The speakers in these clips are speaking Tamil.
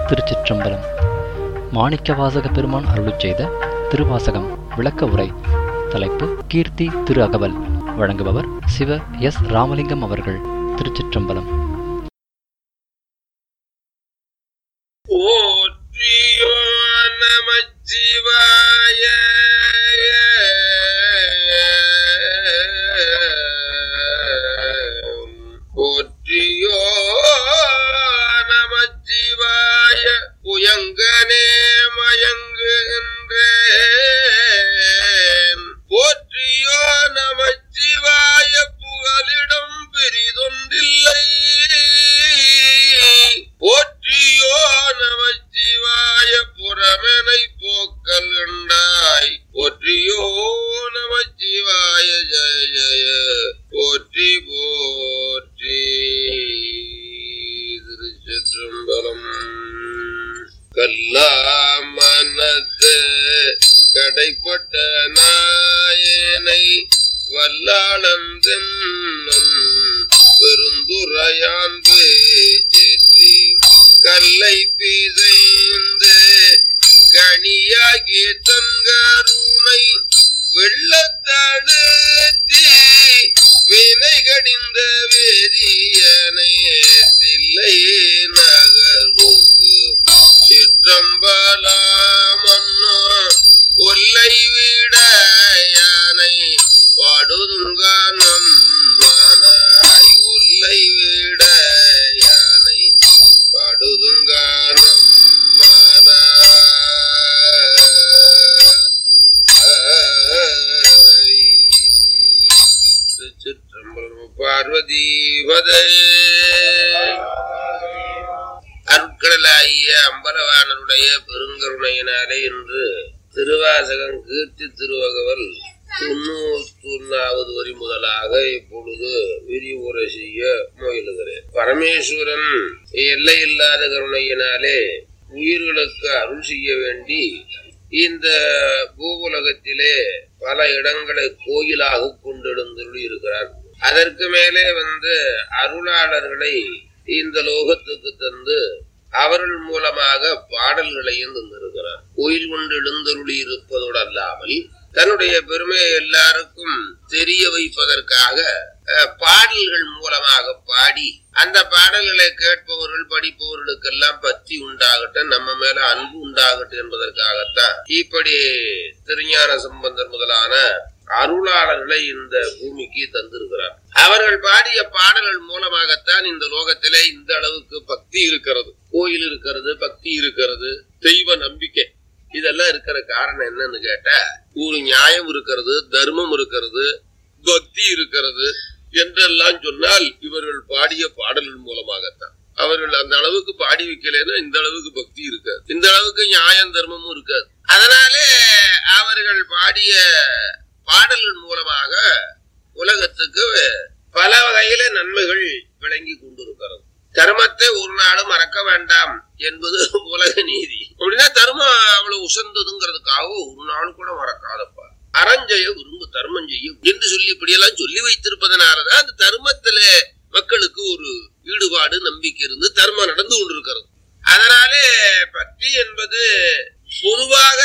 திருச்சிற்றம்பலம் மாணிக்கவாசக பெருமான் அருளிச் செய்த திருவாசகம் விளக்க உரை தலைப்பு கீர்த்தி திரு அகவல் வழங்குபவர் சிவ எஸ் ராமலிங்கம் அவர்கள் திருச்சிற்றம்பலம் போற்றியோ நமச்சிவாய போற்றியோ நமச்சிவாய புயங்கனே மயங்குகின்றேன் போற்றியோ நமச்சிவாய புகலிடம் பெரிதொன்றில்லை போற்றியோ நமச்சிவாய புறமனை போக்கல் உண்டாய் போற்றியோ நமச்சிவாய ஜய ஜய போற்றி போற்றி திருச்சிற்றம்பலம் கல்லாமனத்து கடைப்பட்ட நாயனை வல்லாளந்தென்னும் பெருந்துரையான் சேற்றி கல்லை பிசைந்து கனியாகிய தங்கருணை வெள்ளத்தடுத்தி வினை கடிந்த வேதியனை தில்லை நகர்வுக்கு சிற்றம்பலாமன்னோ ஒல்லை விட யானை பாடுதுங்கானம் மானாய் ஒல்லை விட யானை பாடுதுங்கானம் திருச்சிற்றம்பலம் பார்வதி பதே அருட்கடலாகிய அம்பலவாணருடைய பெருங்கருணையினாலே இன்று திருவாசகம் கீர்த்தி திருவகவல் தொண்ணூத்தொன்னாவது வரி முதலாக இப்பொழுது விரிவுரை செய்ய முயலுகிறேன் பரமேஸ்வரன் எல்லையில்லாத கருணையினாலே உயிர்களுக்கு அருள் செய்ய வேண்டி இந்த பூவுலகத்திலே பல இடங்களை கோயிலாக கொண்டெழுந்துள்ளி இருக்கிறார் அதற்கு மேலே வந்து அருளாளர்களை இந்த லோகத்துக்கு தந்து அவர்கள் மூலமாக பாடல்களையும் தந்திருக்கிறார் கோயில் கொண்டு எழுந்தருளி இருப்பதோடு அல்லாமல் தன்னுடைய பெருமையை எல்லாருக்கும் தெரிய வைப்பதற்காக அஹ், பாடல்கள் மூலமாக பாடி அந்த பாடல்களை கேட்பவர்கள் படிப்பவர்களுக்கெல்லாம் பற்றி உண்டாகட்டும் நம்ம மேல அன்பு உண்டாகட்டும் என்பதற்காகத்தான் இப்படி திருஞான சம்பந்தர் முதலான அருளாளர்களை இந்த பூமிக்கு தந்திருக்கிறார் அவர்கள் பாடிய பாடல்கள் மூலமாகத்தான் இந்த லோகத்திலே இந்த அளவுக்கு பக்தி இருக்கிறது கோயில் இருக்கிறது பக்தி இருக்கிறது தெய்வ நம்பிக்கை இதெல்லாம் இருக்கிற காரணம் என்னன்னு கேட்டா ஒரு நியாயம் இருக்கிறது தர்மம் இருக்கிறது பக்தி இருக்கிறது என்றெல்லாம் சொன்னால் இவர்கள் பாடிய பாடல்கள் மூலமாகத்தான் அவர்கள் அந்த அளவுக்கு பாடி வைக்கலைன்னா இந்த அளவுக்கு பக்தி இருக்காது இந்த அளவுக்கு நியாயம் தர்மமும் இருக்காது அதனாலே அவர்கள் பாடிய பாடல்கள் மூலமாக உலகத்துக்கு பல வகையில நன்மைகள் விளங்கி கொண்டிருக்கிறது தர்மத்தை ஒரு நாளும் மறக்க வேண்டாம் என்பது உலக நீதி அப்படின்னா தர்மம் அவ்வளவு உசந்ததுங்கிறதுக்காக ஒரு நாள் கூட மறக்காதப்பா அறஞ்செய்ய விரும்பு தர்மம் செய்யும் என்று சொல்லி இப்படியெல்லாம் சொல்லி வைத்திருப்பதனாலதான் அந்த தர்மத்துல மக்களுக்கு ஒரு ஈடுபாடு நம்பிக்கை இருந்து தர்மம் நடந்து கொண்டிருக்கிறது அதனாலே பக்தி என்பது பொதுவாக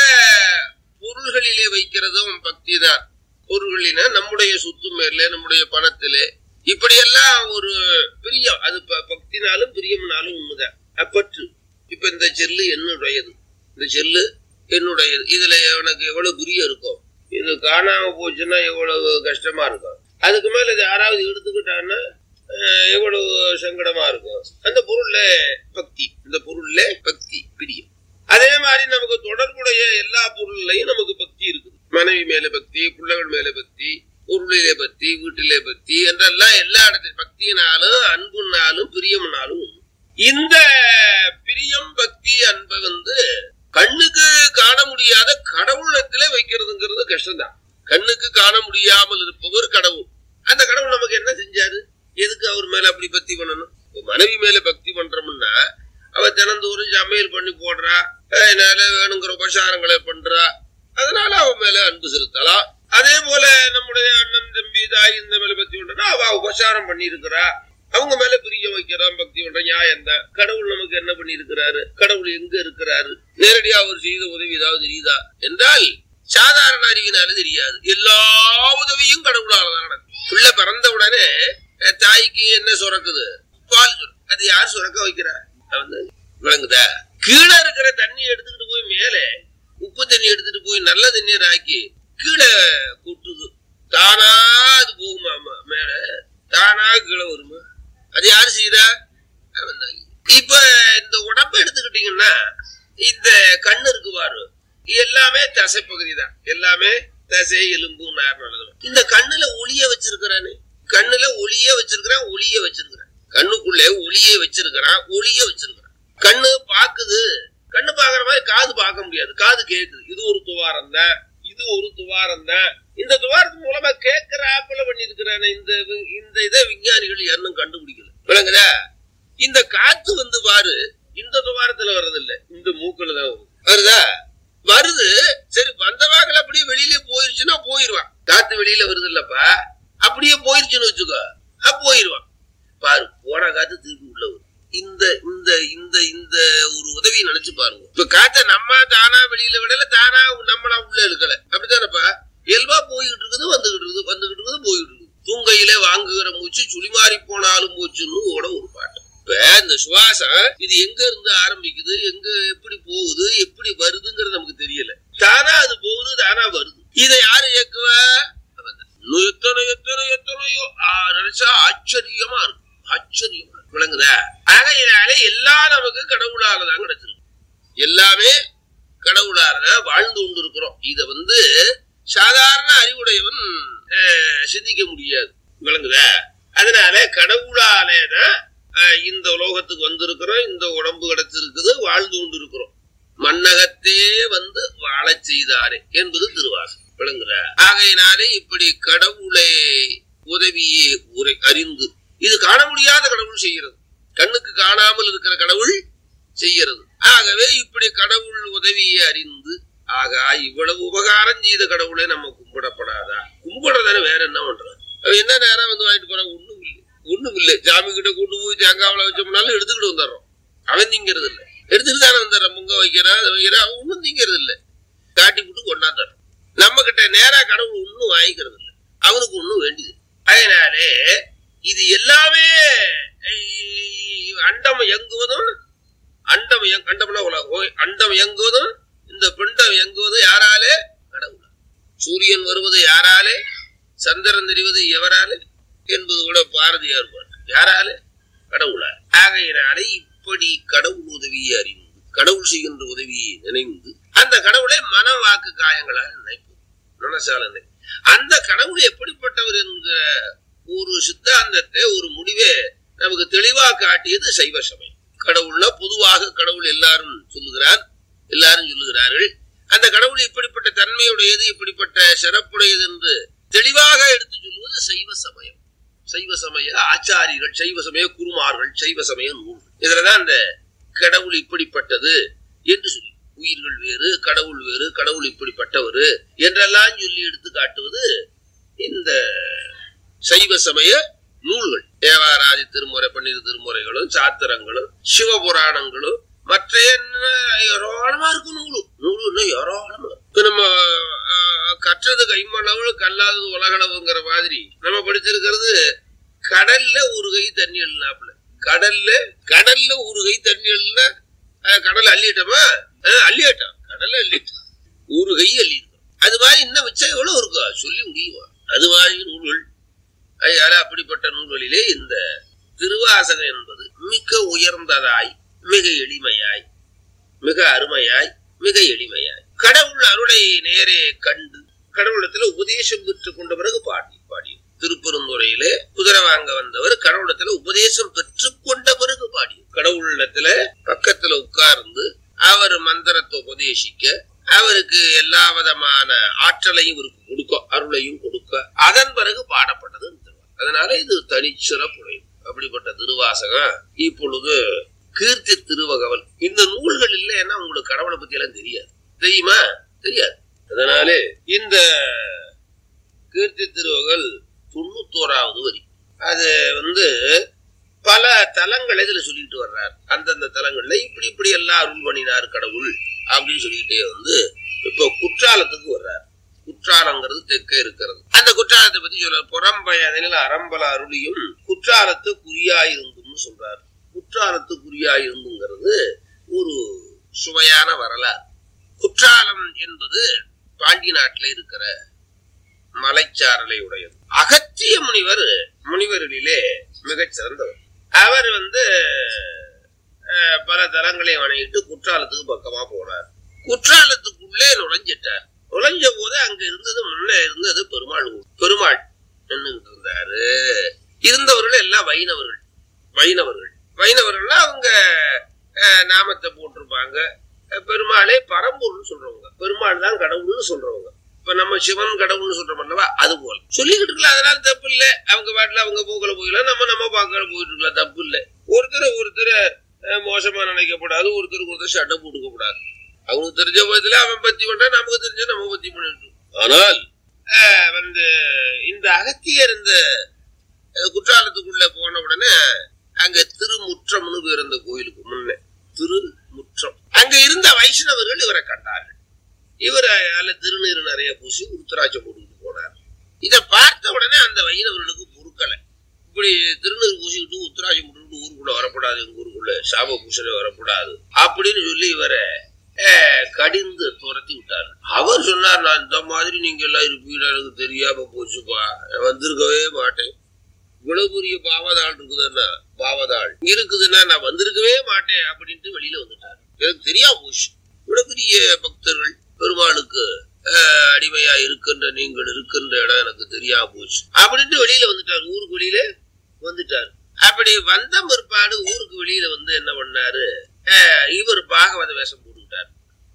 பொருள்களிலே வைக்கிறதும் பக்தி தான் பொருள்களின நம்முடைய சொத்து மேல நம்முடைய பணத்திலே இப்படியெல்லாம் ஒரு பிரியம் அது ப- பக்தினாலும் பிரியம்னாலும் உண்மைதான் அப்பற்று இப்ப இந்த செல்லு என்னுடையது இந்த செல்லு என்னுடையது இதுல எனக்கு எவ்வளவு பிரியம் இருக்கும் இது காணாம போச்சுன்னா எவ்வளவு கஷ்டமா இருக்கும் அதுக்கு மேல இது யாராவது எடுத்துக்கிட்டாங்கன்னா அஹ், எவ்வளவு சங்கடமா இருக்கும் அந்த பொருள்ல பக்தி இந்த பொருள்ல பக்தி பிரியம் அதே மாதிரி நமக்கு தொடர்புடைய எல்லா பொருள்லையும் நமக்கு பக்தி இருக்குது மனைவி மேல பக்தி பிள்ளைகள் மேல பக்தி பொருளிலே பக்தி வீட்டிலே பக்தி என்றெல்லாம் எல்லா இடத்திலும் பக்தியினாலும் அன்புனாலும் பிரியம்னாலும் உண்டு. இந்த பிரியம் பக்தி அன்பை வந்து கண்ணுக்கு காண முடியாத கடவுளத்திலே வைக்கிறதுங்கிறது கஷ்டம்தான் கண்ணுக்கு காண முடியாமல் இருப்பவர் கடவுள் அந்த கடவுள் நமக்கு என்ன செஞ்சாரு எதுக்கு அவர் மேல அப்படி பக்தி பண்ணணும் இப்ப மனைவி மேல பக்தி பண்றோம்னா அவ தினந்தோறும் சமையல் பண்ணி போடுறா அதனால வேணுங்கிற உபசாரங்களை பண்றா அதனால அவ மேல அன்பு செலுத்தலாம் அதே போல நம்முடைய அண்ணன் தம்பி தாய் இந்த மேல பத்தி உண்டுனா அவ உபசாரம் பண்ணி இருக்கிறா அவங்க மேல பிரியம் வைக்கிறோம் பக்தி பண்றோம் நியாயம் தான் கடவுள் நமக்கு என்ன பண்ணி இருக்கிறாரு கடவுள் எங்க இருக்கிறாரு நேரடியா அவர் செய்த உதவி ஏதாவது தெரியுதா என்றால் சாதாரண அறிவினால தெரியாது எல்லா உதவியும் கடவுளால தான் நடக்கும் பிள்ளை பிறந்த உடனே அஹ், தாய்க்கு என்ன சுரக்குது பால் சுரக்கு அது யார் சுரக்க வைக்கிறா அவன் தான். விளங்குதா கீழே இருக்கிற தண்ணி எடுத்துக்கிட்டு போய் மேலே உப்பு தண்ணி எடுத்துட்டு போய் நல்ல தண்ணீர் ஆக்கி கீழே கொட்டுது தானா அது போகுமா மேல தானா கீழே வருமா அது யாரு செய்யறா அவன் தான். இப்ப இந்த உடம்ப எடுத்துக்கிட்டீங்கன்னா இந்த கண்ணு இருக்கு பாரு எல்லாமே தசை பகுதி தான் எல்லாமே தசை எலும்பு நார்மல் இந்த கண்ணுல ஒளிய வச்சிருக்கிறானே கண்ணுல ஒளிய வச்சிருக்கிறான் ஒளிய வச்சிருக்கிறான் கண்ணுக்குள்ளே ஒளிய வச்சிருக்கிறான் ஒளிய வச்சிருக்கிறான் கண்ணு பாக்குது கண்ணு பாக்குற மாதிரி காது பார்க்க முடியாது காது கேக்குது இது ஒரு துவாரம் தான் இது ஒரு துவாரம் தான் இந்த துவாரத்து மூலமா கேட்கிறாப்புல பண்ணி இருக்கிறான இந்த வி- இந்த இதை விஞ்ஞானிகள் இன்னும் கண்டுபிடிக்கல விளங்குதா இந்த காத்து வந்து பாரு இந்த துவாரத்துல வர்றதில்ல இந்த மூக்குல தான் வருது வருதா வருது சரி வந்தவாக்கள் அப்படியே வெளியில போயிருச்சுன்னா போயிருவான் காத்து வெளியில வருது இல்லப்பா அப்படியே போயிருச்சுன்னு வச்சுக்கோ அப்ப போயிருவான் பாரு போன காத்து திருப்பி உள்ள வரும் இந்த இந்த இந்த இந்த ஒரு உதவியை நினைச்சு பாருங்க இப்ப காத்த நம்ம தானா வெளியில விடல தானா நம்மளா உள்ள இருக்கல அப்படித்தானப்பா இயல்பா போய்கிட்டு இருக்குது வந்துகிட்டு இருக்குது வந்துகிட்டு இருக்குது போய்கிட்டு இருக்குது தூங்கையிலே வாங்குகிற மூச்சு சுழிமாறி போனாலும் மூச்சுன்னு ஓட ஒரு பாட்டு இப்ப இந்த சுவாசம் இது எங்க இருந்து ஆரம்பிக்குது எங்க எப்படி போகுது எப்படி வருதுங்கிறது நமக்கு தெரியல தானா அது போகுது தானா வருது இதை யாரு இயக்குவா அவன்தான். இன்னும் எத்தனை எத்தனை எத்தனையோ ஆ, நினைச்சா ஆச்சரியமா இருக்கும் ஆச்சரியமா இருக்கும். விளங்குதா ஆகையினாலே எல்லாம் நமக்கு கடவுளாலதான் கிடைச்சிருக்கு எல்லாமே கடவுளாலதான் வாழ்ந்து கொண்டு இருக்கிறோம் இத வந்து சாதாரண அறிவுடையவன் அஹ், சிந்திக்க முடியாது விளங்குதா அதனால கடவுளாலேதான் அஹ், இந்த உலோகத்துக்கு வந்திருக்கிறோம் இந்த உடம்பு கிடைச்சிருக்குது வாழ்ந்து கொண்டு இருக்கிறோம் மன்னகத்தே வந்து வாழச் செய்தாரே என்பது திருவாசகம் விளங்குதா ஆகையினாலே இப்படி கடவுளை உதவியே உரை அறிந்து இது காண முடியாத கடவுள் செய்கிறது கண்ணுக்கு காணாமல் இருக்கிற கடவுள் செய்கிறது ஆகவே இப்படி கடவுள் உதவியை அறிந்து ஆகா இவ்வளவு உபகாரம் செய்த கடவுளை நம்ம கும்பிடப்படாதா கும்பிடுறதானே வேற என்ன பண்றது அவன் என்ன நேரம் வந்து வாங்கிட்டு போறான் ஒண்ணும் இல்லை ஒண்ணும் இல்லை ஜாமி கிட்ட கொண்டு போய் தேங்காவில வச்சோம்னாலும் எடுத்துக்கிட்டு வந்துடுறோம் அவன் திங்கிறது இல்லை எடுத்துட்டு தானே வந்துடுறான் முங்க வைக்கிறான் அதை வைக்கிறான் அவன் ஒண்ணும் திங்கிறது இல்லை காட்டி விட்டு கொண்டாந்துடுறான் நம்ம கிட்ட நேரா கடவுள் ஒண்ணும் வாங்கிக்கிறது இல்லை அவனுக்கு ஒண்ணும் வேண்டியது அதனாலே இது எல்லாமே ஐ- அண்டம் இயங்குவதும் அண்டம் இயங்- அண்டம்னா உலகம் அண்டம் இயங்குவதும் இந்த பிண்டம் இயங்குவதும் யாராலே கடவுள் சூரியன் வருவது யாராலே சந்திரன் தெரிவது எவராலே என்பது கூட பாரதியார் பாட்டு யாராலே கடவுளால் ஆகையினாலே இப்படி கடவுள் உதவியை அறிந்து கடவுள் செய்கின்ற உதவியை நினைந்து அந்த கடவுளை மன வாக்கு காயங்களால் நினைப்போம் மனசால நினை அந்த கடவுள் எப்படிப்பட்டவர் என்கிற ஒரு சித்தாந்தத்தை ஒரு முடிவே நமக்கு தெளிவா காட்டியது சைவ சமயம் கடவுள்னா பொதுவாக கடவுள் எல்லாரும் சொல்லுகிறார் எல்லாரும் சொல்லுகிறார்கள் அந்த கடவுள் இப்படிப்பட்ட தன்மையுடையது இப்படிப்பட்ட சிறப்புடையது என்று தெளிவாக எடுத்து சொல்லுவது சைவ சமயம் சைவ சமய ஆச்சாரியர்கள் சைவ சமய குருமார்கள் சைவ சமய நூல் இதுலதான் அந்த கடவுள் இப்படிப்பட்டது என்று சொல்லி உயிர்கள் வேறு கடவுள் வேறு கடவுள் இப்படிப்பட்டவர் என்றெல்லாம் சொல்லி எடுத்து காட்டுவது இந்த சைவ சமய நூல்கள் தேவாராதி திருமுறை பன்னிரு திருமுறைகளும் சாத்திரங்களும் சிவபுராணங்களும் மற்ற என்ன ஏராளமா இருக்கு நூலு நூலு இன்னும் ஏராளமா இருக்கு. இப்ப நம்ம ஆஹ், கற்றது கைமளவு கல்லாதது உலகளவுங்கிற மாதிரி நம்ம படிச்சிருக்கிறது கடல்ல ஒரு கை தண்ணி எழுனாப்புல கடல்ல கடல்ல ஒரு கை தண்ணி எழுனா கடல் அள்ளிட்டோமா ஆஹ், அள்ளிட்டோம் கடல்ல அள்ளிட்டோம் ஒரு கை அள்ளிட்டோம் அது மாதிரி இன்னும் மிச்சம் எவ்வளவு இருக்கா சொல்லி முடியுமா அது மாதிரி நூல்கள் அதனால அப்படிப்பட்ட நூல்களிலே இந்த திருவாசகம் என்பது மிக உயர்ந்ததாய் மிக எளிமையாய் மிக அருமையாய் மிக எளிமையாய் கடவுள் அருளை நேரே கண்டு கடவுளத்துல உபதேசம் பெற்றுக் கொண்ட பிறகு பாடி பாடி திருப்பெருந்துறையிலே குதிரை வாங்க வந்தவர் கடவுளத்துல உபதேசம் பெற்றுக் கொண்ட பிறகு பாடி கடவுளிடத்துல பக்கத்துல உட்கார்ந்து அவர் மந்திரத்தை உபதேசிக்க அவருக்கு எல்லா விதமான ஆற்றலையும் இவருக்கு கொடுக்க அருளையும் கொடுக்க அதன் பிறகு பாடப்பட்டது இந்த திருவாசகம். அதனால இது தனிச்சிறப்புடையது அப்படிப்பட்ட திருவாசகம் இப்பொழுது கீர்த்தி திருவகவல் இந்த நூல்கள் இல்லைன்னா உங்களுக்கு கடவுளை பத்தி எல்லாம் தெரியாது தெரியுமா தெரியாது அதனாலே இந்த கீர்த்தி திருவகல் தொண்ணூத்தோராவது வரி அது வந்து பல தலங்களை இதுல சொல்லிட்டு வர்றார் அந்தந்த தலங்கள்ல இப்படி இப்படி எல்லாம் அருள் பண்ணினார் கடவுள் அப்படின்னு சொல்லிக்கிட்டே வந்து இப்போ குற்றாலத்துக்கு வர்றார் குற்றாலங்கிறது தெற்கே இருக்கிறது அந்த குற்றாலத்தை பத்தி சொல்ற புறம்பயனில் அறம்பல அருளியும் குற்றாலத்து குறியாயிருந்தும்னு சொல்றார் குற்றாலத்து குறியாயிருந்துங்கிறது ஒரு சுவையான வரலாறு குற்றாலம் என்பது பாண்டி நாட்டில் இருக்கிற மலைச்சாரலை உடையது அகத்திய முனிவர் முனிவர்களிலே மிகச் சிறந்தவர் அவர் வந்து அஹ், பல தலங்களை வணங்கிட்டு குற்றாலத்துக்கு பக்கமா போனார் குற்றாலத்துக்குள்ளே நுழைஞ்சிட்டார் நுழைஞ்ச போது அங்க இருந்தது முன்னே இருந்தது பெருமாள் ஊர். பெருமாள் நின்றுகிட்டு இருந்தாரு இருந்தவர்கள் எல்லாம் வைணவர்கள் வைணவர்கள் வைணவர்கள்னா அவங்க அஹ், நாமத்தை போட்டிருப்பாங்க அஹ், பெருமாளே பரம்பொருள்னு சொல்றவங்க பெருமாள் தான் கடவுள்னு சொல்றவங்க இப்ப நம்ம சிவன் கடவுள்னு சொல்றோம் அல்லவா அது போல சொல்லிக்கிட்டு இருக்கலாம் அதனால தப்பு இல்ல அவங்க பாட்டுல அவங்க போக்கல போயிடலாம் நம்ம நம்ம பாக்கல போயிட்டு இருக்கலாம் தப்பு இல்ல ஒருத்தர் ஒருத்தர் அஹ், மோசமா நினைக்கப்படாது ஒருத்தருக்கு ஒருத்தர் சட்டை போட்டுக்க கூடாது அவனுக்கு தெரிஞ்ச விதத்துல அவன் பத்தி பண்றான் நமக்கு தெரிஞ்ச நம்ம பத்தி பண்ணிட்டு ஆனால் அஹ், வந்து இந்த அகத்தியர் இந்த அஹ், குற்றாலத்துக்குள்ள போன உடனே அங்க திருமுற்றம்னு பேர் அந்த கோயிலுக்கு முன்ன திருமுற்றம் அங்க இருந்த வைஷ்ணவர்கள் இவரை கண்டார்கள் இவர் அதுல திருநீர் நிறைய பூசி உருத்தராட்சம் போட்டுக்கிட்டு போனார் இத பார்த்த உடனே அந்த வைணவர்களுக்கு பொறுக்கலை இப்படி திருநீர் பூசிக்கிட்டு உத்தராட்சம் போட்டுக்கிட்டு ஊருக்குள்ள வரக்கூடாது எங்க ஊருக்குள்ள சாப பூசணை வரக்கூடாது அப்படின்னு சொல்லி இவரை அஹ், கடிந்து துரத்தி விட்டார் அவர் சொன்னார் நான் இந்த மாதிரி நீங்க எல்லாம் இருப்பீங்க எனக்கு தெரியாம போச்சுப்பா நான் வந்திருக்கவே மாட்டேன் இவ்வளவு பெரிய பாவதாள் இருக்குதுன்னா பாவதாள் இருக்குதுன்னா நான் வந்திருக்கவே மாட்டேன் அப்படின்ட்டு வெளியில வந்துட்டார் எனக்கு தெரியாம போச்சு இவ்வளவு பெரிய பக்தர்கள் பெருமாளுக்கு அஹ், அடிமையா இருக்கின்ற நீங்கள் இருக்கின்ற இடம் எனக்கு தெரியாம போச்சு அப்படின்ட்டு வெளியில வந்துட்டார் ஊருக்கு வெளியில வந்துட்டார் அப்படி வந்த பிற்பாடு ஊருக்கு வெளியில வந்து என்ன பண்ணாரு அஹ், இவர் பாகவத வேஷம் போட்டுக்கிட்டார்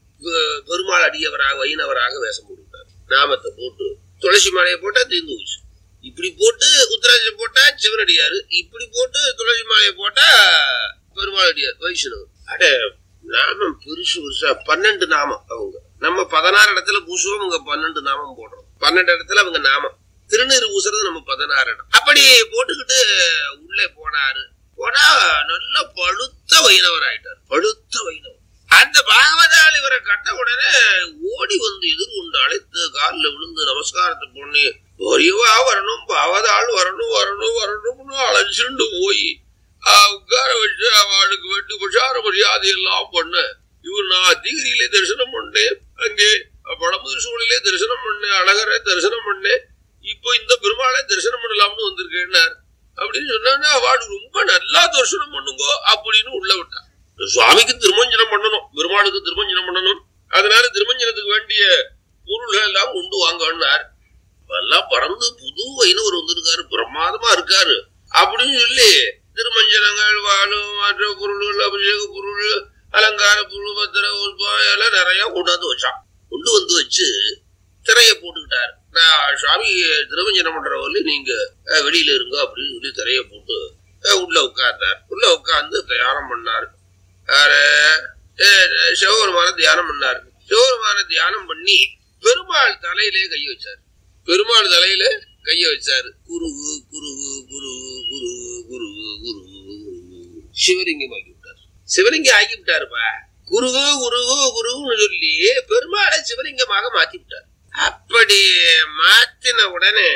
பெ- பெருமாள் அடியவராக வைணவராக வேஷம் போட்டுக்கிட்டார் நாமத்தை போட்டு துளசி மாலையை போட்டா தீர்ந்து போச்சு இப்படி போட்டு உத்தராஜம் போட்டா சிவனடியாரு இப்படி போட்டு துளசி மாலையை போட்டா பெருமாள் அடியார் வைஷ்ணவர் அட நாமம் பெருசு பெருசா பன்னெண்டு நாமம் அவங்க நம்ம பதினாறு இடத்துல பூசுவோம் அவங்க பன்னெண்டு நாமம் போடுறோம் பன்னெண்டு இடத்துல அவங்க நாமம் திருநீர் பூசுறது நம்ம பதினாறு இடம் அப்படி போட்டுக்கிட்டு உள்ளே போனாரு போனா நல்ல பழுத்த வைணவர் ஆயிட்டார் பழுத்த வைணவர் அந்த பாகவதால் இவரை கட்ட உடனே ஓடி வந்து எதிர்கொண்டு அழைத்து காலில் விழுந்து நமஸ்காரத்தை பண்ணி ஒரியவா வரணும் பாவதாள் வரணும் வரணும் வரணும்னு அழைச்சிட்டு போய் ஆஹ், உட்கார வச்சு அவளுக்கு வெட்டு பிரசார மரியாதை எல்லாம் பண்ண இவர் நான் தீகிரியிலே தரிசனம் பண்ணேன் அங்கே பழமுதிர் சூழலே தரிசனம் பண்ணேன் அழகரை தரிசனம் பண்ணேன் இப்போ இந்த பெருமாளை தரிசனம் பண்ணலாம்னு வந்திருக்கேன்னார் அப்படின்னு சொன்னா அவள் ரொம்ப நல்லா தரிசனம் பண்ணுங்கோ அப்படின்னு உள்ள விட்டான் சுவாமிக்கு திருமஞ்சனம் பண்ணணும் பெருமாளுக்கு திருமஞ்சனம் பண்ணணும் அதனால திருமஞ்சனத்துக்கு வேண்டிய பொருள்கள் எல்லாம் கொண்டு வாங்கன்னார் எல்லாம் பறந்து புது வைணவர் வந்திருக்காரு பிரமாதமா இருக்காரு அப்படின்னு சொல்லி திருமஞ்சனங்கள் வாழும் மற்ற பொருள்கள் அபிஷேக பொருள் அலங்கார பொருள் பத்திர உற்பம் எல்லாம் நிறைய கொண்டாந்து வச்சான் கொண்டு வந்து வச்சு திரைய போட்டுக்கிட்டாரு நான் சுவாமி திருமஞ்சனம் பண்றவர்கள நீங்க அஹ், வெளியில இருங்க அப்படின்னு சொல்லி திரைய போட்டு அஹ், உள்ள உட்கார்ந்தார் உள்ள உட்கார்ந்து தியானம் பண்ணார் யாரு அஹ், சிவபெருமான தியானம் பண்ணார் சிவபெருமான தியானம் பண்ணி பெருமாள் தலையிலே கை வச்சார் பெருமாள் தலையில கைய வச்சாரு குருகு குருகு குருகு குருகு குருகு குருகு குருகு சிவலிங்கம் ஆக்கி விட்டார் சிவலிங்கம் ஆக்கி விட்டாருப்பா குருகு குருகு குருகுன்னு சொல்லி பெருமாளை சிவலிங்கமாக மாத்தி விட்டார் அப்படி மாத்தின உடனே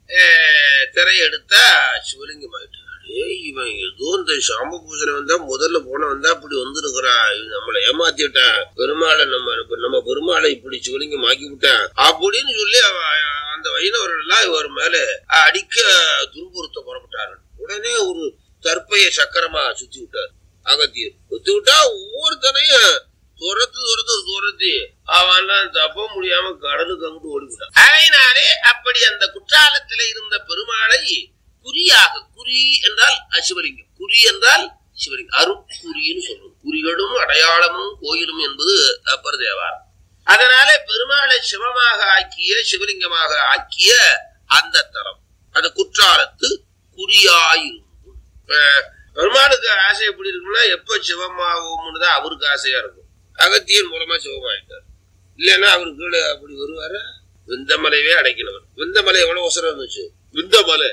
அஹ், திரை எடுத்தா சிவலிங்கம் ஆயிட்டாரு ஏய், இவன் ஏதோ இந்த சாம்ப பூசனை வந்தா முதல்ல போன வந்தா அப்படி வந்திருக்கிறான் இவன் நம்மளை ஏமாத்தி விட்டான் பெருமாளை நம்ம நம்ம பெருமாளை இப்படி சிவலிங்கம் ஆக்கி விட்டான் அப்படின்னு சொல்லி அவ- அந்த வைணவர்கள் எல்லாம் இவர் மேல அடிக்க துன்புறுத்த புறப்பட்டார்கள் உடனே ஒரு தற்பைய சக்கரமா சுத்தி விட்டார் அகத்தியர் சுத்தி விட்டா ஒவ்வொருத்தனையும் துரத்து துரத்து துரத்தி அவன்லாம் தப்ப முடியாம கடலுக்கு அங்கிட்டு ஓடிவிட்டான் அதனாலே அப்படி அந்த குற்றாலத்தில இருந்த பெருமாளை குறியாக குறி என்றால் சிவலிங்கம் குறி என்றால் சிவலிங்கம் அருட்குறின்னு சொல்றோம் குறிகளும் அடையாளமும் கோயிலும் என்பது அப்பர் தேவாரம் அதனாலே பெருமாளை சிவமாக ஆக்கிய சிவலிங்கமாக ஆக்கிய அந்த தலம் அது குற்றாலத்து குறியாயிருக்கும் அஹ் பெருமாளுக்கு ஆசை எப்படி இருக்கும்னா எப்ப சிவமாகும்னு தான் அவருக்கு ஆசையா இருக்கும் அகத்தியன் மூலமா சிவமாயிட்டார் இல்லைன்னா அவருக்கு கீழே அப்படி வருவாரா விந்தமலையவே அடைக்கணவர் விந்தமலை எவ்வளவு அவசரம் இருந்துச்சு விந்தமலை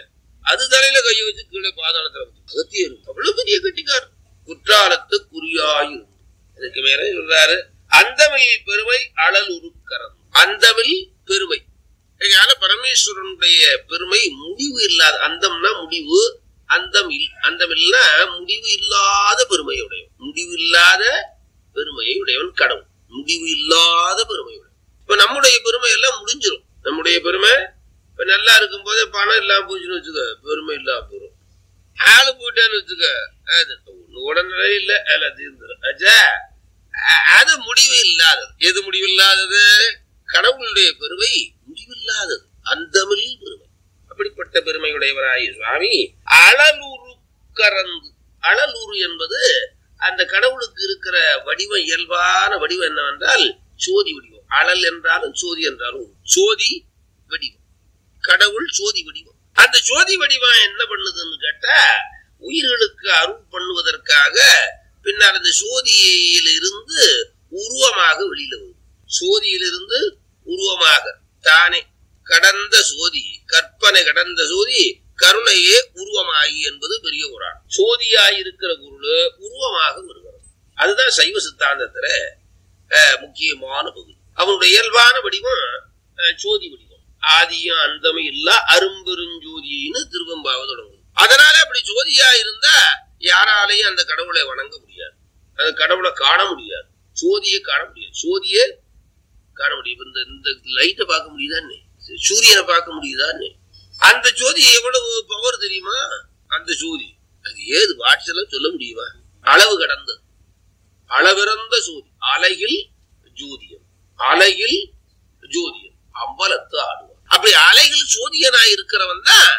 அது தலையில கையை வச்சு கீழே பாதாளத்துல வச்சு அகத்தியர் அவ்வளவு பெரிய கட்டிக்கார் குற்றாலத்து குறியாயிரு இதுக்கு மேல சொல்றாரு அந்தமில் பெருமை அழல் உருக்கரம் அந்தமில் பெருமை அதனால பரமேஸ்வரனுடைய பெருமை முடிவு இல்லாத அந்தம்னா முடிவு அந்தம் இல் அந்தம் இல்லா முடிவு இல்லாத பெருமை உடையவன் முடிவு இல்லாத பெருமையை உடையவன் கடவுள் முடிவு இல்லாத பெருமை உடையவன் இப்ப நம்முடைய பெருமை எல்லாம் முடிஞ்சிடும் நம்முடைய பெருமை இப்ப நல்லா இருக்கும் போதே பணம் இல்லாம போச்சுன்னு வச்சுக்க பெருமை இல்லாம போயிடும் ஆளு போயிட்டேன்னு வச்சுக்க அது ஒண்ணு உடனே இல்ல எல்லாம் தீர்ந்துடும் ஆச்சா அ- அது முடிவு இல்லாதது எது முடிவு இல்லாதது கடவுளுடைய பெருமை முடிவில்லாதது அந்தமில் பெருமை அப்படிப்பட்ட பெருமையுடையவராய் சுவாமி அழலுரு கறந்து அழலுரு என்பது அந்த கடவுளுக்கு இருக்கிற வடிவம் இயல்பான வடிவம் என்னவென்றால் சோதி வடிவம் அழல் என்றாலும் சோதி என்றாலும் சோதி வடிவம் கடவுள் சோதி வடிவம் அந்த சோதி வடிவம் என்ன பண்ணுதுன்னு கேட்டா உயிர்களுக்கு அருள் பண்ணுவதற்காக பின்னால் அந்த சோதியில இருந்து உருவமாக வெளியில வரும் சோதியிலிருந்து உருவமாக தானே கடந்த சோதி கற்பனை கடந்த சோதி கருணையே உருவமாகி என்பது பெரிய குரான் சோதியாய் இருக்கிற பொருள் உருவமாக வருகிறது அதுதான் சைவ சித்தாந்தத்துல அஹ், முக்கியமான பகுதி அவனுடைய இயல்பான வடிவம் அஹ், சோதி வடிவம் ஆதியும் அந்தமும் இல்ல அரும்பெருஞ்சோதின்னு திருவம்பாவ தொடங்குது அதனால அப்படி ஜோதியா இருந்தா யாராலையும் அந்த கடவுளை வணங்க முடியாது அந்த கடவுளை காண முடியாது சோதியை காண முடியாது சோதியை காண முடியும் இப்ப இந்த இந்த லைட்டை பார்க்க முடியுதான்னு சூரியனை பார்க்க முடியுதான்னு அந்த ஜோதி எவ்வளவு பவர் தெரியுமா அந்த ஜோதி அது ஏது வாட்ஸ்ல சொல்ல முடியுமா அளவு கடந்தது அளவிறந்த ஜோதி அலையில் ஜோதியம் அலையில் ஜோதியம் அம்பலத்து ஆடுவான் அப்படி அலையில் ஜோதியனாய் இருக்கிறவன் தான்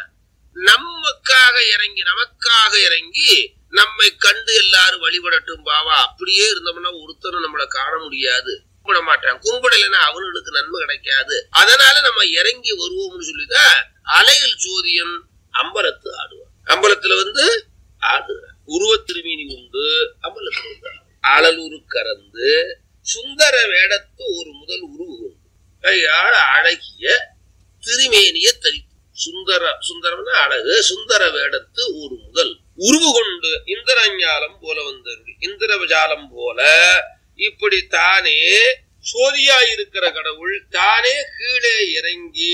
நமக்காக இறங்கி நமக்காக இறங்கி நம்மை கண்டு எல்லாரும் வழிபடட்டும் பாவா அப்படியே இருந்தோம்னா ஒருத்தரும் நம்மளை காண முடியாது கும்பிட மாட்டான் கும்பிடலைன்னா அவனுக்கு நன்மை கிடைக்காது அதனால நம்ம இறங்கி வருவோம்னு சொல்லிதான் அலையில் ஜோதியம் அம்பலத்து ஆடுவான் அம்பலத்துல வந்து ஆடுகிறான் உருவத் திருமீனி உண்டு அம்பலத்துல வந்து அழலுரு கறந்து சுந்தர வேடத்து ஒரு முதல் உருவு உண்டு கையால் அழகிய திருமேனிய தரித்து சுந்தர சுந்தரம்னா அழகு சுந்தர வேடத்து ஒரு முதல் உருவு கொண்டு இந்திரஞாலம் போல வந்தருளி இந்திரஜாலம் போல இப்படி தானே சோதியாயிருக்கிற கடவுள் தானே கீழே இறங்கி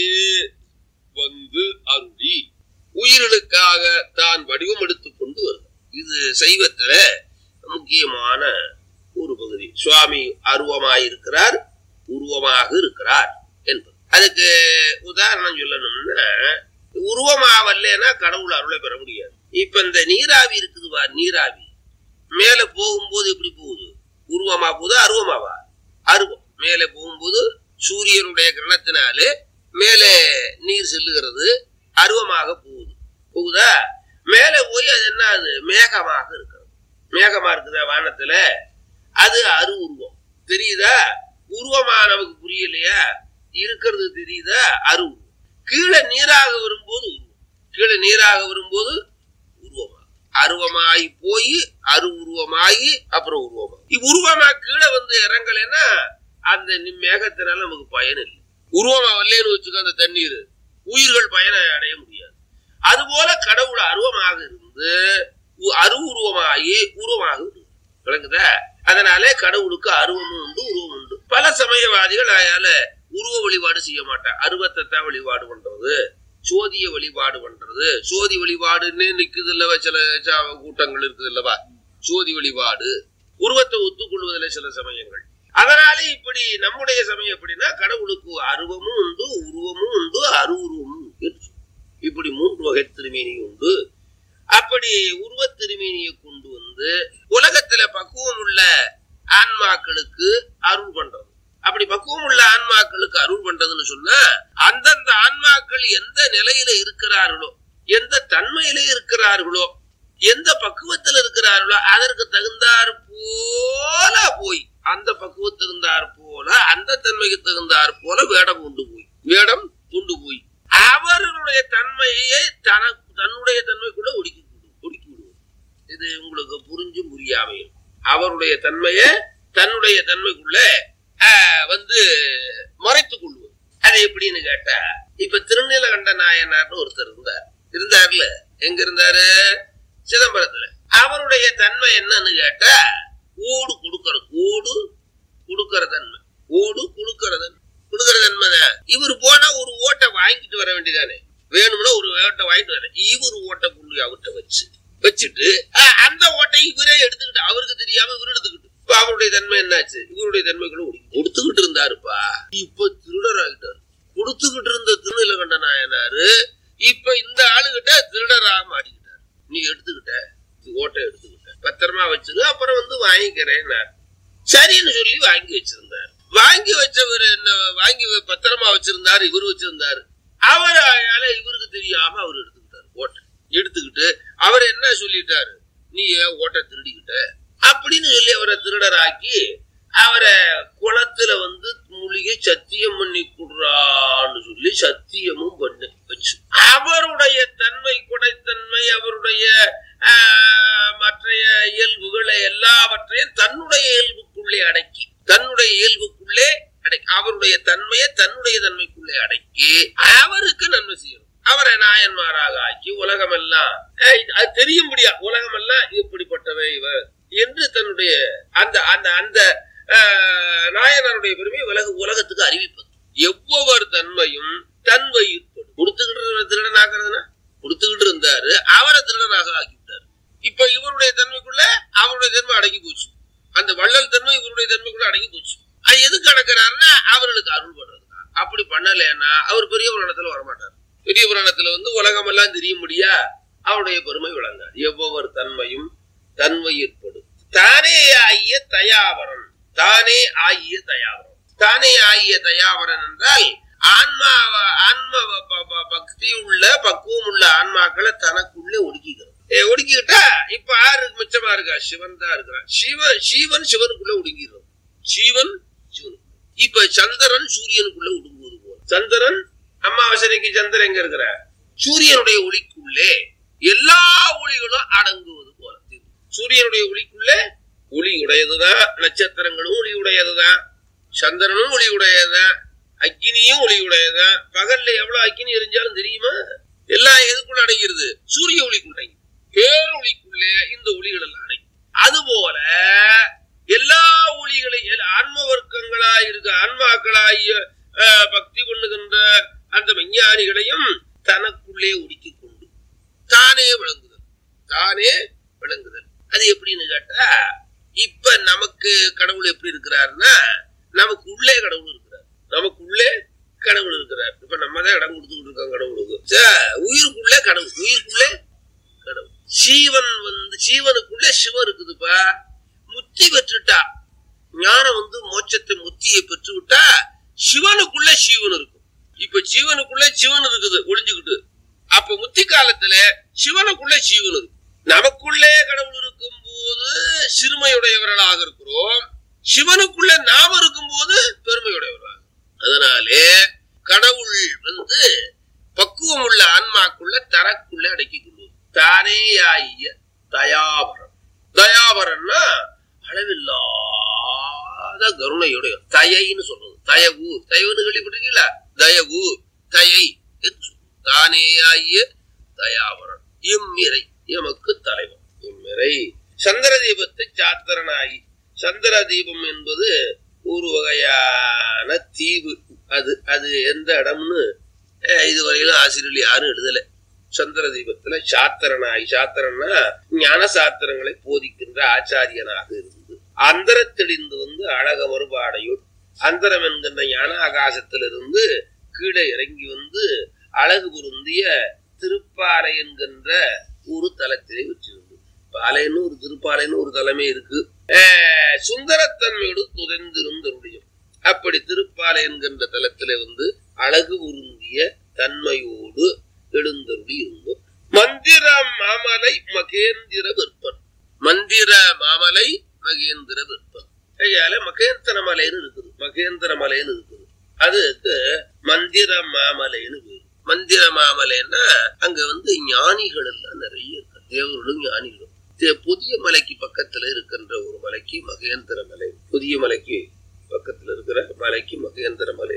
வந்து அருளி உயிர்களுக்காக தான் வடிவம் எடுத்துக் கொண்டு வருது இது சைவத்துல முக்கியமான ஒரு பகுதி சுவாமி அருவமாயிருக்கிறார் உருவமாக இருக்கிறார் என்பது அதுக்கு உதாரணம் சொல்லணும்னா உருவமாவல்லைன்னா கடவுள் அருளை பெற முடியாது இப்ப இந்த நீராவி இருக்குது பா நீராவி மேல போகும்போது எப்படி போகுது உருவமா போகுது அருவமாவா அருவம் மேலே போகும்போது சூரியனுடைய கிரணத்தினாலே மேலே நீர் செல்லுகிறது அருவமாக போகுது போகுதா மேலே போய் அது என்ன அது மேகமாக இருக்கிறது மேகமா இருக்குதா வானத்துல அது அரு உருவம் தெரியுதா உருவமா நமக்கு புரியலையா இருக்கிறது தெரியுதா அரு உருவம் கீழே நீராக வரும்போது உருவம் கீழே நீராக வரும்போது உருவமா அருவமாயி போய் அரு உருவமாயி அப்புறம் உருவமாகி இப்ப உருவமா கீழே வந்து இறங்கலைன்னா அந்த நி- மேகத்தினால நமக்கு பயன் இல்லை உருவமா வரலன்னு வச்சுக்க அந்த தண்ணீர் உயிர்கள் பயனை அடைய முடியாது அதுபோல கடவுள் அருவமாக இருந்து உ- அரு உருவமாகி உருவமாக இருக்கு. விளங்குதா அதனாலே கடவுளுக்கு அருவமும் உண்டு உருவம் உண்டு பல சமயவாதிகள் அதால உருவ வழிபாடு செய்ய மாட்டான் அருவத்தை தான் வழிபாடு பண்றது சோதிய வழிபாடு பண்றது சோதி வழிபாடுன்னு நிக்குது இல்லவா சில ச- கூட்டங்கள் இருக்குது இல்லவா சோதி வழிபாடு உருவத்தை ஒத்துக்கொள்வதில் சில சமயங்கள் அதனாலே இப்படி நம்முடைய சமயம் எப்படின்னா கடவுளுக்கு அருவமும் உண்டு உருவமும் உண்டு அரு உருவமும் உண்டு என்று சொல்லும். இப்படி மூன்று வகை திருமேனி உண்டு அப்படி உருவத் திருமேனியை கொண்டு வந்து உலகத்துல பக்குவம் உள்ள ஆன்மாக்களுக்கு அருள் பண்றது அப்படி பக்குவம் உள்ள ஆன்மாக்களுக்கு அருள் பண்றதுன்னு சொன்னா அந்தந்த ஆன்மாக்கள் எந்த நிலையில இருக்கிறார்களோ எந்த தன்மையில இருக்கிறார்களோ எந்த பக்குவத்தில் இருக்கிறார்களோ அதற்கு தகுந்தாற் போல போய் அந்த பக்குவத்துக்கு தகுந்தாற் போல அந்த தன்மைக்கு தகுந்தாற் போல வேடம் கொண்டு போய் வேடம் கொண்டு போய் அவர்களுடைய தன்மையை தன தன்னுடைய தன்மைக்குள்ள ஒடுக்கி விடு- ஒடுக்கி விடுவது இது உங்களுக்கு புரிஞ்சும் புரியாமையும் அவருடைய தன்மையை தன்னுடைய தன்மைக்குள்ள ஆஹ், வந்து மறைத்துக் கொள்வது அது எப்படின்னு கேட்டா இப்ப திருநீலகண்ட நாயனார்னு ஒருத்தர் இருந்தார் இருந்தார்ல எங்க இருந்தாரு சிதம்பரத்துல அவருடைய தன்மை என்னன்னு கேட்டா ஓடு கொடுக்கறது ஓடு கொடுக்கற தன்மை ஓடு கொடுக்கற தன்மை கொடுக்கற தன்மை தான் இவர் போனா ஒரு ஓட்டை வாங்கிட்டு வர வேண்டியதானே வேணும்னா ஒரு ஓட்டை வாங்கிட்டு வர இவர் ஓட்டை கொண்டு அவர்கிட்ட வச்சு வச்சுட்டு அஹ், அந்த ஓட்டை இவரே எடுத்துக்கிட்டு அவருக்கு தெரியாம இவர் எடுத்துக்கிட்டு இப்ப அவருடைய தன்மை என்னாச்சு இவருடைய தன்மைகளும் ஒடுங்கி. கொடுத்துக்கிட்டு இருந்தாருப்பா இப்ப திருடர் ஆகிட்டாரு கொடுத்துக்கிட்டு இருந்த திருநிலகண்ட நாயனாரு இப்ப இந்த ஆளுகிட்ட திருடரா மாட்டிக்கிட்டாரு நீ எடுத்துக்கிட்ட இது ஓட்டை எடுத்துக்கிட்ட பத்திரமா வச்சிரு அப்புறம் வந்து வாங்கிக்கிறேன்னாரு சரின்னு சொல்லி வாங்கி வச்சிருந்தாரு வாங்கி வச்சவர் என்ன வாங்கி வ- பத்திரமா வச்சிருந்தாரு இவர் வச்சிருந்தாரு அவரால இவருக்கு தெரியாம அவர் எடுத்துக்கிட்டாரு ஓட்டை எடுத்துக்கிட்டு அவர் என்ன சொல்லிட்டாரு நீ ஏன் ஓட்டை திருடிக்கிட்ட அப்படின்னு சொல்லி அவரை திருடராக்கி அவரை குளத்துல வந்து மூலிகை சத்தியம் பண்ணி குடுறான்னு சொல்லி சத்தியமும் பண்ணி வச்சு அவருடைய தன்மை குடைத்தன்மை அவருடைய ஆஹ், மற்றைய இயல்புகளை எல்லாவற்றையும் தன்னுடைய இயல்புக்குள்ளே அடக்கி தன்னுடைய இயல்புக்குள்ளே அடக்கி அவருடைய தன்மையை தன்னுடைய தன்மைக்குள்ளே அடக்கி அவருக்கு நன்மை செய்யணும் அவரை நாயன்மாராக ஆக்கி உலகமெல்லாம் ஏய், அது தெரியும்படியா உலகமெல்லாம் இப்படிப்பட்டவை இவர் என்று தன்னுடைய அந்த அந்த அந்த ஆஹ், நாயனாருடைய பெருமை உலக உலகத்துக்கு அறிவிப்பது எவ்வொரு தன்மையும் தன்மை ஈர்ப்படும் கொடுத்துக்கிட்டு இருந்த திருடனாக்குறதுன்னா கொடுத்துக்கிட்டு இருந்தாரு அவரை திருடனாக ஆக்கிவிட்டாரு இப்ப இவருடைய தன்மைக்குள்ள அவருடைய தன்மை அடங்கி போச்சு அந்த வள்ளல் தன்மை இவருடைய தன்மைக்குள்ள அடங்கி போச்சு அது எதுக்கு அடக்கிறாருன்னா அவர்களுக்கு அருள் பண்றதுக்கா அப்படி பண்ணலைன்னா அவர் பெரிய புராணத்துல வரமாட்டார் பெரிய புராணத்துல வந்து உலகம் எல்லாம் தெரியும்படியா அவருடைய பெருமை விளங்காது எவ்வொரு தன்மையும் தன்மை ஏற்படும் தானே ஆகிய தயாவரன் தானே ஆகிய தயாவரன் தானே ஆகிய தயாவரன் என்றால் ஆன்மா ஆன்ம ப- ப- ப- பக்தி உள்ள பக்குவம் உள்ள ஆன்மாக்களை தனக்குள்ளே ஒடுக்கிக்கிறோம் ஏ, ஒடுக்கிக்கிட்டா இப்ப யாரு மிச்சமா இருக்கா சிவன் தான் இருக்கிறான் சிவன் சிவன் சிவனுக்குள்ள ஒடுங்கிடும் சிவன் சிவன் இப்ப சந்திரன் சூரியனுக்குள்ள ஒடுங்குவது போல சந்திரன் அமாவாசனைக்கு சந்திரன் எங்க இருக்கிற சூரியனுடைய ஒளிக்குள்ளே எல்லா ஒளிகளும் அடங்குவது போல சூரியனுடைய ஒளிக்குள்ளே ஒளி உடையதுதான் நட்சத்திரங்களும் ஒளி உடையதுதான் சந்திரனும் ஒளி உடையதுதான் அக்கினியும் ஒளி உடையதுதான் பகல்ல எவ்வளவு அக்கினி எரிஞ்சாலும் தெரியுமா எல்லாம் எதுக்குள்ள அடங்கிருது சூரிய ஒளிக்குள்ள அடங்கி பேரொளிக்குள்ளே இந்த ஒளிகள் எல்லாம் அடங்கி அதுபோல எல்லா ஒளிகளை ஆன்ம வர்க்கங்களா இருக்க ஆன்மாக்களாகிய அஹ், பக்தி பண்ணுகின்ற அந்த விஞ்ஞானிகளையும் தனக்குள்ளே ஒடுக்கிக் கொண்டு தானே விளங்குதல் தானே விளங்குதல் அது எப்படின்னு கேட்டா இப்ப நமக்கு கடவுள் எப்படி இருக்கிறாருன்னா நமக்கு உள்ளே கடவுள் இருக்கிறார் நமக்கு உள்ளே கடவுள் இருக்கிறார் இப்ப நம்ம தான் இடம் கொடுத்துக்கிட்டு இருக்கோம் கடவுளுக்கு சே, உயிருக்குள்ளே கடவுள் உயிருக்குள்ளே கடவுள் சீவன் வந்து சீவனுக்குள்ளே சிவன் இருக்குதுப்பா முத்தி பெற்றுட்டா ஞானம் வந்து மோட்சத்தை முத்தியை பெற்று விட்டா சிவனுக்குள்ள சிவன் இருக்கும் இப்ப சிவனுக்குள்ள சிவன் இருக்குது ஒளிஞ்சுக்கிட்டு அப்ப முத்தி காலத்துல சிவனுக்குள்ள சிவன் இருக்கும் நமக்குள்ளே கடவுள் இருக்கும் போது சிறுமையுடையவர்களாக இருக்கிறோம் சிவனுக்குள்ள நாம இருக்கும் போது பெருமையுடையவர்களாக அதனாலே கடவுள் வந்து பக்குவம் உள்ள ஆன்மாக்குள்ள தனக்குள்ள அடக்கிக் கொள்வது தானே ஆகிய தயாபரம் தயாபரம்னா அளவில்லாத கருணையுடைய தயைன்னு சொல்றது தயவு தயவுன்னு கேள்விப்பட்டிருக்கீங்களா தயவு தயை என்று சொல்றது. தானே ஆகிய தயாபரன் இம்மிரை எமக்கு தலைவன் இம்மிரை சந்திர தீபத்தை சாத்திரனாகி சந்திர தீபம் என்பது ஒரு வகையான தீவு அது அது எந்த இடம்னு அஹ், இதுவரையிலும் ஆசிரியர் யாரும் எழுதல சந்திர தீபத்துல சாத்திரனாகி சாத்திரன்னா ஞான சாத்திரங்களை போதிக்கின்ற ஆச்சாரியனாக இருந்து அந்தரத்தெளிந்து வந்து அழக மறுபாடையுள் அந்தரம் என்கின்ற ஞான ஆகாசத்திலிருந்து கீழே இறங்கி வந்து அழகு பொருந்திய திருப்பாலை என்கின்ற ஒரு தலத்திலே வச்சிருந்து பாலைன்னு ஒரு திருப்பாலைன்னு ஒரு தலமே இருக்கு அஹ், சுந்தரத்தன்மையோடு துதைந்திருந்தருடையும் அப்படி திருப்பாலை என்கின்ற தலத்திலே வந்து அழகு பொருந்திய தன்மையோடு எழுந்தருளி இருந்தோம் மந்திர மாமலை மகேந்திர விற்பன் மந்திர மாமலை மகேந்திர விற்பன் கையால மகேந்திர மலைன்னு இருக்குது மகேந்திர மலைன்னு இருக்குது அதுக்கு மந்திர மாமலைன்னு பேரு மந்திர மாமலைன்னா அங்க வந்து ஞானிகள் எல்லாம் நிறைய இருக்கு தேவர்களும் ஞானிகளும் தே- புதிய மலைக்கு பக்கத்துல இருக்கின்ற ஒரு மலைக்கு மகேந்திர மலை புதிய மலைக்கு பக்கத்துல இருக்கிற மலைக்கு மகேந்திர மலை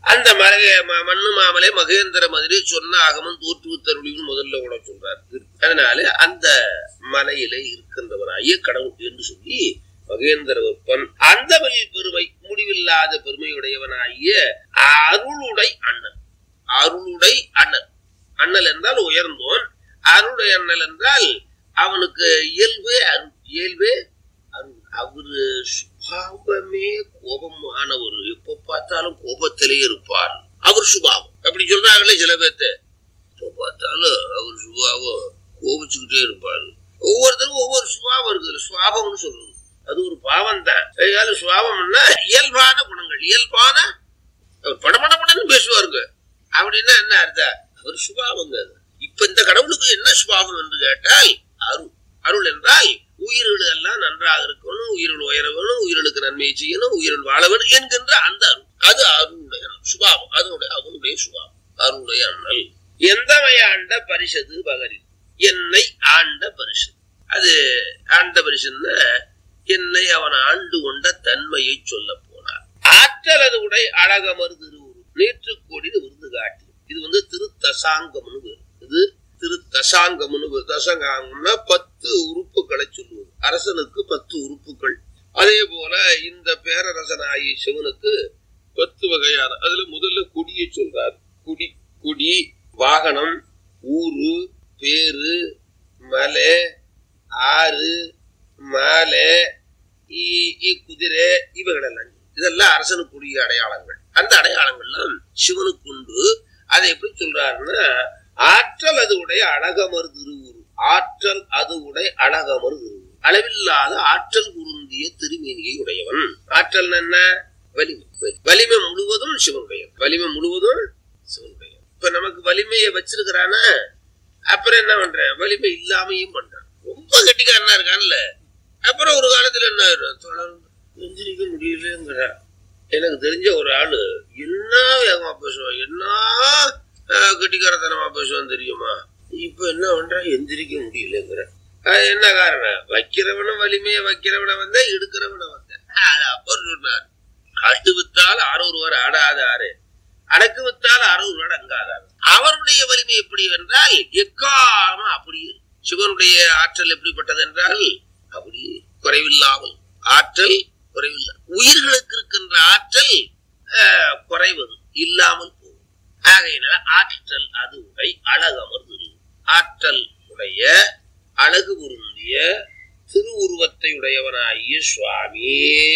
அந்த மலை ம- மண்ணு மாமலை மகேந்திர மதுரை சொன்ன ஆகமும் தோற்று தருளியும் முதல்ல கூட சொல்றார் அதனால அந்த மலையில இருக்கின்றவராகிய கடவுள் என்று சொல்லி மகேந்திர வெப்பன் அந்த பெருமை முடிவில்லாத பெருமையுடையவனாகிய அருளுடை அண்ணன் அருளுடை அண்ணன் அண்ணல் என்றால் உயர்ந்தோன் அருளுடை அண்ணல் என்றால் அவனுக்கு இயல்பே அருள் இயல்பே அருள் அவரு சுபாவமே கோபமானவர் எப்ப பார்த்தாலும் கோபத்திலே இருப்பார் அவர் சுபாவம் அப்படி சொல்றாங்களே சில பேர்த்த எப்ப பார்த்தாலும் அவர் சுபாவம் கோபிச்சுக்கிட்டே இருப்பாரு ஒவ்வொருத்தருக்கும் ஒவ்வொரு சுபாவம் இருக்குது சுவாபம்னு சொல்றது அது ஒரு பாவம் தான் அதனால சுபாவம்னா இயல்பான குணங்கள் இயல்பான அவர் படபடபடன்னு பேசுவாருங்க அப்படின்னா என்ன அர்த்தம் அவர் சுபாவங்க அது இப்ப இந்த கடவுளுக்கு என்ன சுபாவம் என்று கேட்டால் அருள் அருள் என்றால் உயிர்கள் எல்லாம் நன்றாக இருக்கணும் உயிர்கள் உயர வேணும் உயிர்களுக்கு நன்மையை செய்யணும் உயிர்கள் வாழ வேணும் என்கின்ற அந்த அருள் அது அருளுடைய சுபாவம் அதனுடைய அவனுடைய சுபாவம் அருளுடைய அண்ணல் எந்தவை ஆண்ட பரிசது பகரில் என்னை ஆண்ட பரிசு அது ஆண்ட பரிசுன்னா என்னை அவன் ஆண்டு கொண்ட தன்மையை சொல்ல போனார் ஆற்றல் அது உடை அழகமர் திருவுரு நேற்று கோடிது விருது காட்டி இது வந்து திரு தசாங்கம்னு பேரு இது திரு தசாங்கம்னு பேரு தசங்காங்கம்னா பத்து உறுப்புகளை சொல்லுவது அரசனுக்கு பத்து உறுப்புகள் அதே போல இந்த பேரரசனாகிய சிவனுக்கு பத்து வகையான அதுல முதல்ல குடியை சொல்றார் குடி குடி வாகனம் ஊரு பேரு மலை ஆறு மாலை இ- இ குதிரை இவைகளெல்லாம் இதெல்லாம் அரசனுக்குரிய அடையாளங்கள் அந்த அடையாளங்கள்லாம் சிவனுக்கு உண்டு அதை எப்படி சொல்றாருன்னா ஆற்றல் அது உடைய அழகமர் திருவுரு ஆற்றல் அது உடைய அழகமர் திருவுரு அளவில்லாத ஆற்றல் குருந்திய திருமேனியை உடையவன் ஆற்றல் என்ன வலிமை வலிமை முழுவதும் சிவனுடைய வலிமை முழுவதும் சிவனுடைய இப்ப நமக்கு வலிமையை வச்சிருக்கிறானா அப்புறம் என்ன பண்றேன் வலிமை இல்லாமையும் பண்றான் ரொம்ப கெட்டிக்காரனா இருக்கான்ல அப்புறம் ஒரு காலத்துல என்ன ஆயிடும் தொடர்ந்து எந்திரிக்க முடியலங்கிற எனக்கு தெரிஞ்ச ஒரு ஆளு என்ன வேகமா பேசுவான் என்ன ஆஹ், கெட்டிக்காரத்தனமா பேசுவான் தெரியுமா இப்ப என்ன பண்றான் எந்திரிக்க முடியலங்கிற அது என்ன காரணம் வைக்கிறவனும் வலிமையை வைக்கிறவனை வந்தா எடுக்கிறவனை வந்த அது அப்புறம் சொன்னார் கட்டு வித்தால் ஆரூர் ஆடாத ஆறு அடக்கு வித்தால் அறுவர் அங்காதார் அவருடைய வலிமை எப்படி என்றால் எக்காலமா அப்படியே சிவனுடைய ஆற்றல் எப்படிப்பட்டது என்றால் அப்படியே குறைவில்லாமல் ஆற்றல் குறைவில்லை உயிர்களுக்கு இருக்கின்ற ஆற்றல் ஆஹ், குறைவது இல்லாமல் போகும் ஆகையினால ஆற்றல் அது உடை அழகமர் திரு ஆற்றல் உடைய அழகு பொருந்திய திருவுருவத்தை உடையவனாகிய சுவாமி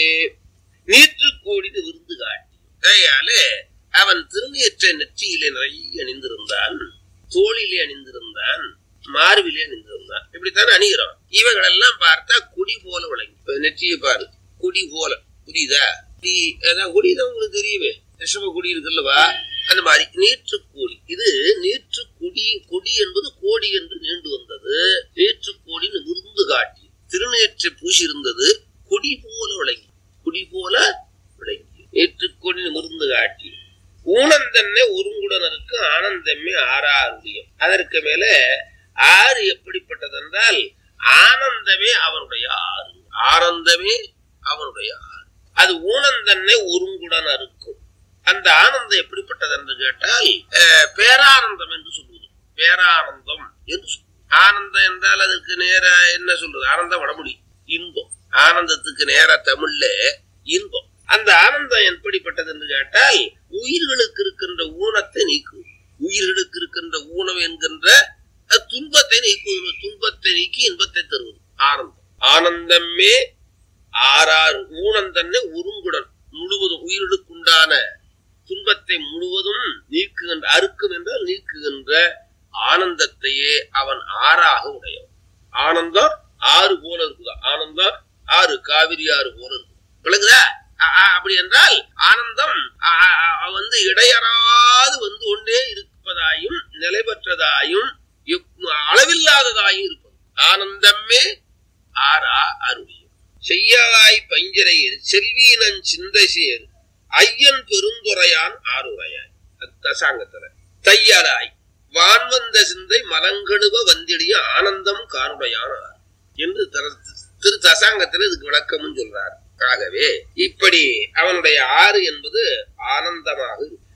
நீற்று கோடிது விருந்து காட்டி கையாலே அவன் திருநீற்றை நெற்றியிலே நிறைய அணிந்திருந்தான் தோளிலே அணிந்திருந்தான் மார்பிலே அணிந்திருந்தான் இப்படித்தான் அணிகிறோம் இவைகளெல்லாம் பார்த்தா குடி போல விளங்கி இப்ப நெற்றியை பாரு குடி போல புரியுதா குடி அதான் குடிதான் உங்களுக்கு தெரியுமே ரிஷப குடி இருக்குல்லவா அந்த மாதிரி நீற்று கோடி இது நீற்று குடி கொடி என்பது கோடி என்று நீண்டு வந்தது நீற்று கோடின்னு விருந்து காட்டி திருநேற்றை பூசியிருந்தது கொடி போல விளங்கி குடி போல விளங்கி நேற்று கொடி நிமிர்ந்து காட்டி ஊனந்தன்னை ஒருங்குடனருக்கு ஆனந்தமே ஆறாருடையம் அதற்கு மேல ஆறு எப்படிப்பட்டதென்றால் ஆனந்தமே அவனுடைய ஆறு ஆனந்தமே அவனுடைய ஆறு அது ஊனந்தன்னை ஒருங்குடன் இருக்கும் அந்த ஆனந்தம் எப்படிப்பட்டது என்று கேட்டால் அஹ், பேரானந்தம் என்று சொல்லுவது பேரானந்தம் என்று சொல்லுவது ஆனந்தம் என்றால் அதுக்கு நேர என்ன சொல்றது ஆனந்தம் வடமொழி இன்பம் ஆனந்தத்துக்கு நேர தமிழ்ல இன்பம் அந்த ஆனந்தம் எப்படிப்பட்டது என்று கேட்டால் உயிர்களுக்கு இருக்கின்ற ஊனத்தை நீக்கும் உயிர்களுக்கு இருக்கின்ற ஊனம் என்கின்ற அஹ், துன்பத்தை நீக்குவது துன்பத்தை நீக்கி இன்பத்தை தருவது ஆனந்தம் ஆனந்தமே ஆறாறு ஊனம் தன்னை ஒருங்குடன் முழுவதும் உயிர்களுக்குண்டான துன்பத்தை முழுவதும் நீக்குகின்ற அறுக்கும் என்றால் நீக்குகின்ற ஆனந்தத்தையே அவன் ஆறாக உடையவன் ஆனந்தம் ஆறு போல இருக்குதா ஆனந்தம் ஆறு காவிரி ஆறு போல இருக்கு விளங்குதா அ- அ- அப்படி என்றால் ஆனந்தம் அ- அ- அ- வந்து இடையறாது வந்து கொண்டே இருப்பதாயும் நிலை பெற்றதாயும் எப்- அளவில்லாததாயும் இருப்பது ஆனந்தமே ஆறா அருளியும் செய்யாய் பஞ்சரையில் செல்வீனன் சிந்தை சேர் ஐயன் பெருந்துரையான் ஆறுரையாய் அது தசாங்கத்துல தையலாய் வான்வந்த சிந்தை மலங்கழுவ வந்திடிய ஆனந்தம் காருடையான் ஆறு என்று தர- திரு தசாங்கத்துல இதுக்கு விளக்கமும் சொல்றார் ஆகவே இப்படி அவனுடைய ஆறு என்பது ஆனந்தமாக இருப்பது